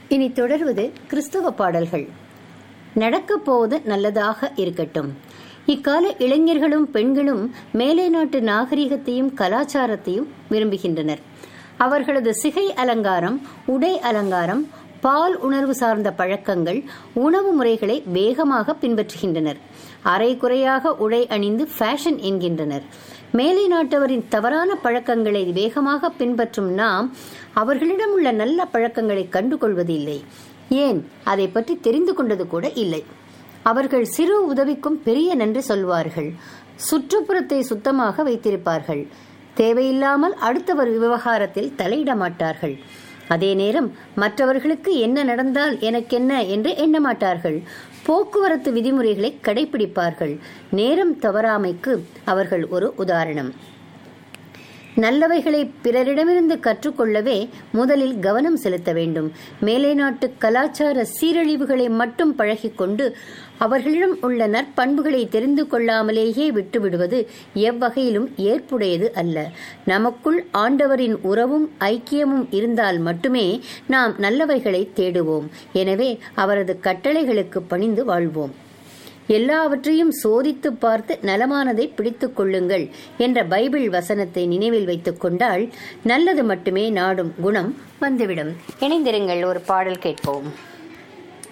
இனி தொடர்வது கிறிஸ்தவ பாடல்கள் நடக்கப் போவது நல்லதாக இருக்கட்டும் இக்கால இளைஞர்களும் பெண்களும் மேலை நாட்டு நாகரிகத்தையும் கலாச்சாரத்தையும் விரும்புகின்றனர் அவர்களது சிகை அலங்காரம் உடை அலங்காரம் பால் உணர்வு சார்ந்த பழக்கங்கள் உணவு முறைகளை வேகமாக பின்பற்றுகின்றனர் அரை குறையாக உடை அணிந்து ஃபேஷன் என்கின்றனர் மேலை நாட்டவரின் தவறான பழக்கங்களை வேகமாக பின்பற்றும் நாம் அவர்களிடம் உள்ள நல்ல பழக்கங்களை கண்டுகொள்வதில்லை ஏன் அதை பற்றி தெரிந்து கொண்டது கூட இல்லை அவர்கள் சிறு உதவிக்கும் பெரிய நன்றி சொல்வார்கள் சுற்றுப்புறத்தை சுத்தமாக வைத்திருப்பார்கள் தேவையில்லாமல் அடுத்தவர் விவகாரத்தில் தலையிட மாட்டார்கள் அதே நேரம் மற்றவர்களுக்கு என்ன நடந்தால் எனக்கென்ன என்று எண்ண மாட்டார்கள் போக்குவரத்து விதிமுறைகளை கடைபிடிப்பார்கள் நேரம் தவறாமைக்கு அவர்கள் ஒரு உதாரணம் நல்லவைகளை பிறரிடமிருந்து கற்றுக்கொள்ளவே முதலில் கவனம் செலுத்த வேண்டும் மேலை நாட்டு கலாச்சார சீரழிவுகளை மட்டும் பழகிக்கொண்டு அவர்களிடம் உள்ள நற்பண்புகளை தெரிந்து கொள்ளாமலேயே விட்டுவிடுவது எவ்வகையிலும் ஏற்புடையது அல்ல நமக்குள் ஆண்டவரின் உறவும் ஐக்கியமும் இருந்தால் மட்டுமே நாம் நல்லவைகளை தேடுவோம் எனவே அவரது கட்டளைகளுக்கு பணிந்து வாழ்வோம் எல்லாவற்றையும் சோதித்து பார்த்து நலமானதை பிடித்துக் கொள்ளுங்கள் என்ற பைபிள் வசனத்தை நினைவில் வைத்துக் கொண்டால் நல்லது மட்டுமே நாடும் குணம் வந்துவிடும் இணைந்திருங்கள் ஒரு பாடல் கேட்போம்